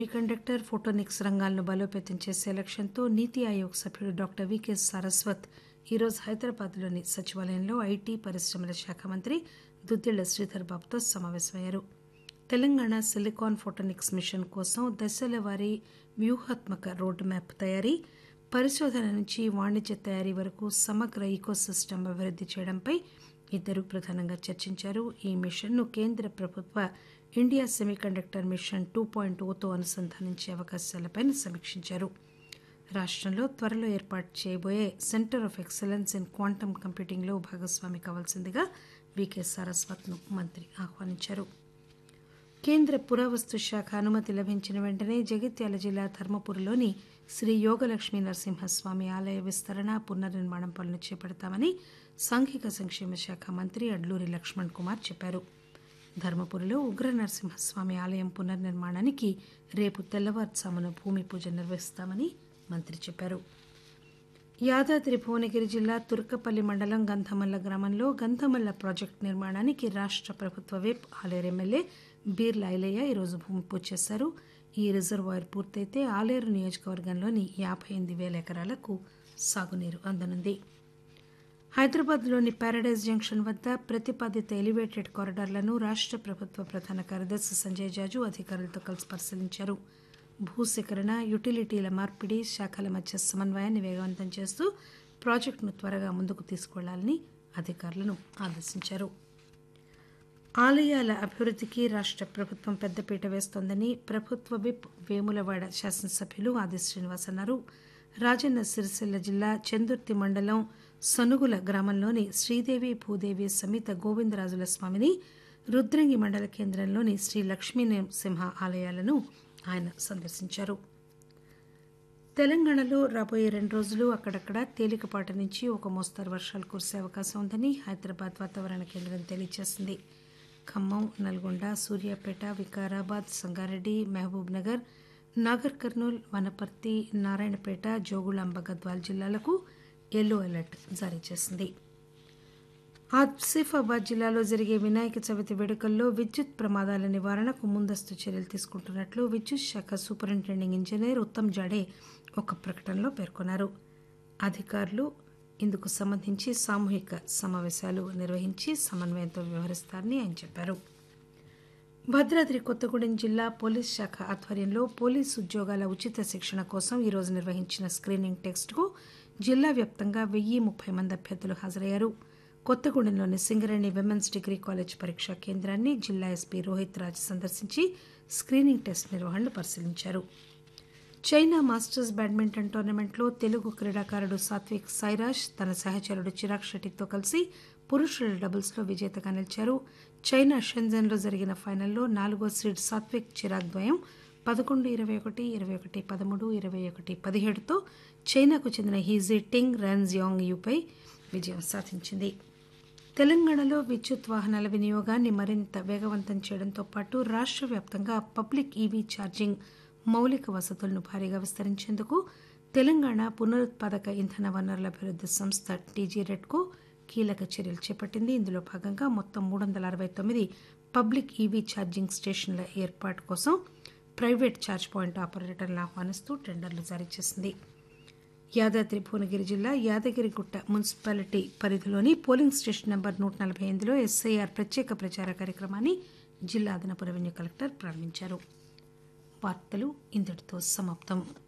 semiconductor photonics రంగాలను బలోపేతం చేసే లక్ష్యంతో నీతి ఆయోగ్ సభ్యుడు డాక్టర్ వికే సారస్వత్ ఈరోజు హైదరాబాద్లోని సచివాలయంలో ఐటీ పరిశ్రమల శాఖ మంత్రి దుద్దిళ్ల శ్రీధర్ బాబుతో సమావేశమయ్యారు తెలంగాణ సిలికాన్ ఫోటోనిక్స్ మిషన్ కోసం దశల వారీ వ్యూహాత్మక రోడ్ మ్యాప్ తయారీ పరిశోధన నుంచి వాణిజ్య తయారీ వరకు సమగ్ర ఈకోసిస్టమ్ అభివృద్ది చేయడంపై ఇద్దరు ప్రధానంగా చర్చించారు ఈ మిషన్ను కేంద్ర ప్రభుత్వ India semiconductor mission two point ఓతో అనుసంధానించే అవకాశాలపై సమీక్షించారు రాష్టంలో త్వరలో ఏర్పాటు చేయబోయే centre of excellence in quantum కంప్యూటింగ్లో భాగస్వామి కావాల్సిందిగా వికే సారస్వత్ను మంత్రి ఆహ్వానించారు కేంద్ర పురావస్తు శాఖ అనుమతి లభించిన వెంటనే జగిత్యాల జిల్లా ధర్మపురిలోని శ్రీ యోగలక్ష్మీ నరసింహస్వామి ఆలయ విస్తరణ పునర్నిర్మాణం పనులు చేపడతామని సాంఘిక సంక్షేమ శాఖ మంత్రి అడ్లూరి లక్ష్మణ్ కుమార్ చెప్పారు ధర్మపురిలో ఉగ్ర నరసింహస్వామి ఆలయం పునర్నిర్మాణానికి రేపు తెల్లవారుజామున భూమి పూజ నిర్వహిస్తామని మంత్రి చెప్పారు యాదాద్రి భువనగిరి జిల్లా తుర్కపల్లి మండలం గంధమల్ల గ్రామంలో గంధమల్ల ప్రాజెక్టు నిర్మాణానికి రాష్ట ప్రభుత్వ విప్ ఆలేరు ఎమ్మెల్యే బీర్ల ఐలయ్య ఈరోజు భూమి పూజ చేశారు ఈ రిజర్వాయర్ పూర్తయితే ఆలేరు నియోజకవర్గంలోని యాభై ఎనిమిది వేల ఎకరాలకు సాగునీరు అందనుంది హైదరాబాద్లోని ప్యారడైజ్ జంక్షన్ వద్ద ప్రతిపాదిత ఎలివేటెడ్ కారిడార్లను రాష్ట ప్రభుత్వ ప్రధాన కార్యదర్శి సంజయ్ జాజు అధికారులతో కలిసి పరిశీలించారు భూసేకరణ యుటిలిటీల మార్పిడి శాఖల మధ్య సమన్వయాన్ని వేగవంతం చేస్తూ ప్రాజెక్టును త్వరగా ముందుకు తీసుకువెళ్లాలని అధికారులను ఆదేశించారు ఆలయాల అభివృద్దికి రాష్ట ప్రభుత్వం పెద్దపీట వేస్తోందని ప్రభుత్వ విప్ వేములవాడ శాసనసభ్యులు ఆది శ్రీనివాస్ అన్నారు రాజన్న సిరిసిల్ల జిల్లా చందుర్తి మండలం సనుగుల గ్రామంలోని శ్రీదేవి భూదేవి సమేత గోవిందరాజుల స్వామిని రుద్రంగి మండల కేంద్రంలోని శ్రీ లక్ష్మీ సింహ ఆలయాలను ఆయన సందర్శించారు తెలంగాణలో రాబోయే రెండు రోజులు అక్కడక్కడ తేలికపాటి నుంచి ఒక మోస్తరు వర్షాలు కురిసే అవకాశం ఉందని హైదరాబాద్ వాతావరణ కేంద్రం తెలియజేసింది ఖమ్మం నల్గొండ సూర్యాపేట వికారాబాద్ సంగారెడ్డి మహబూబ్ నగర్ నాగర్ కర్నూల్ వనపర్తి నారాయణపేట జోగులాంబ గద్వాల్ జిల్లాలకు ఎల్లో అలర్ట్ జారీ చేసింది ఆసిఫాబాద్ జిల్లాలో జరిగే వినాయక చవితి వేడుకల్లో విద్యుత్ ప్రమాదాల నివారణకు ముందస్తు చర్యలు తీసుకుంటున్నట్లు విద్యుత్ శాఖ సూపరింటెండింగ్ ఇంజనీర్ ఉత్తమ్ జాడే ఒక ప్రకటనలో పేర్కొన్నారు అధికారులు ఇందుకు సంబంధించి సామూహిక సమావేశాలు నిర్వహించి సమన్వయంతో వ్యవహరిస్తారని ఆయన చెప్పారు భద్రాద్రి కొత్తగూడెం జిల్లా పోలీస్ శాఖ ఆధ్వర్యంలో పోలీసు ఉద్యోగాల ఉచిత శిక్షణ కోసం ఈరోజు నిర్వహించిన స్క్రీనింగ్ టెస్టుకు జిల్లా వ్యాప్తంగా వెయ్యి ముప్పై మంది అభ్యర్థులు హాజరయ్యారు కొత్తగూడెంలోని సింగరేణి విమెన్స్ డిగ్రీ కాలేజ్ పరీక్షా కేంద్రాన్ని జిల్లా ఎస్పీ రోహిత్ రాజ్ సందర్శించి స్క్రీనింగ్ టెస్ట్ నిర్వహణను పరిశీలించారు చైనా మాస్టర్స్ బ్యాడ్మింటన్ టోర్నమెంట్లో తెలుగు క్రీడాకారుడు సాత్విక్ సాయిరాజ్ తన సహచరుడు చిరాగ్ షెట్టితో కలిసి పురుషుల డబుల్స్లో విజేతగా నిలిచారు చైనా షెంజన్లో జరిగిన ఫైనల్లో నాలుగో సీడ్ సాత్విక్ చిరాగ్ ద్వయం పదకొండు ఇరవై ఒకటి ఇరవై ఒకటి పదమూడు ఇరవై ఒకటి పదిహేడుతో చైనాకు చెందిన హీజీ టింగ్ ర్యాన్జియాంగ్ యూపై విజయం సాధించింది తెలంగాణలో విద్యుత్ వాహనాల వినియోగాన్ని మరింత వేగవంతం చేయడంతో పాటు రాష్ట్ర వ్యాప్తంగా పబ్లిక్ ఈవీ ఛార్జింగ్ మౌలిక వసతులను భారీగా విస్తరించేందుకు తెలంగాణ పునరుత్పాదక ఇంధన వనరుల అభివృద్ది సంస్థ టీజీ రెడ్కో కీలక చర్యలు చేపట్టింది ఇందులో భాగంగా మొత్తం మూడు వందల అరవై తొమ్మిది పబ్లిక్ ఈవీ ఛార్జింగ్ స్టేషన్ల ఏర్పాటు కోసం ప్రైవేట్ ఛార్జ్ పాయింట్ ఆపరేటర్లను ఆహ్వానిస్తూ టెండర్లు జారీ చేసింది యాదాద్రి భువనగిరి జిల్లా యాదగిరిగుట్ట మున్సిపాలిటీ పరిధిలోని పోలింగ్ స్టేషన్ నెంబర్ నూట నలభై ఎనిమిదిలో ఎస్ఐఆర్ ప్రత్యేక ప్రచార కార్యక్రమాన్ని జిల్లా అదనపు రెవెన్యూ కలెక్టర్ ప్రారంభించారు వార్తలు ఇంతటితో సమాప్తం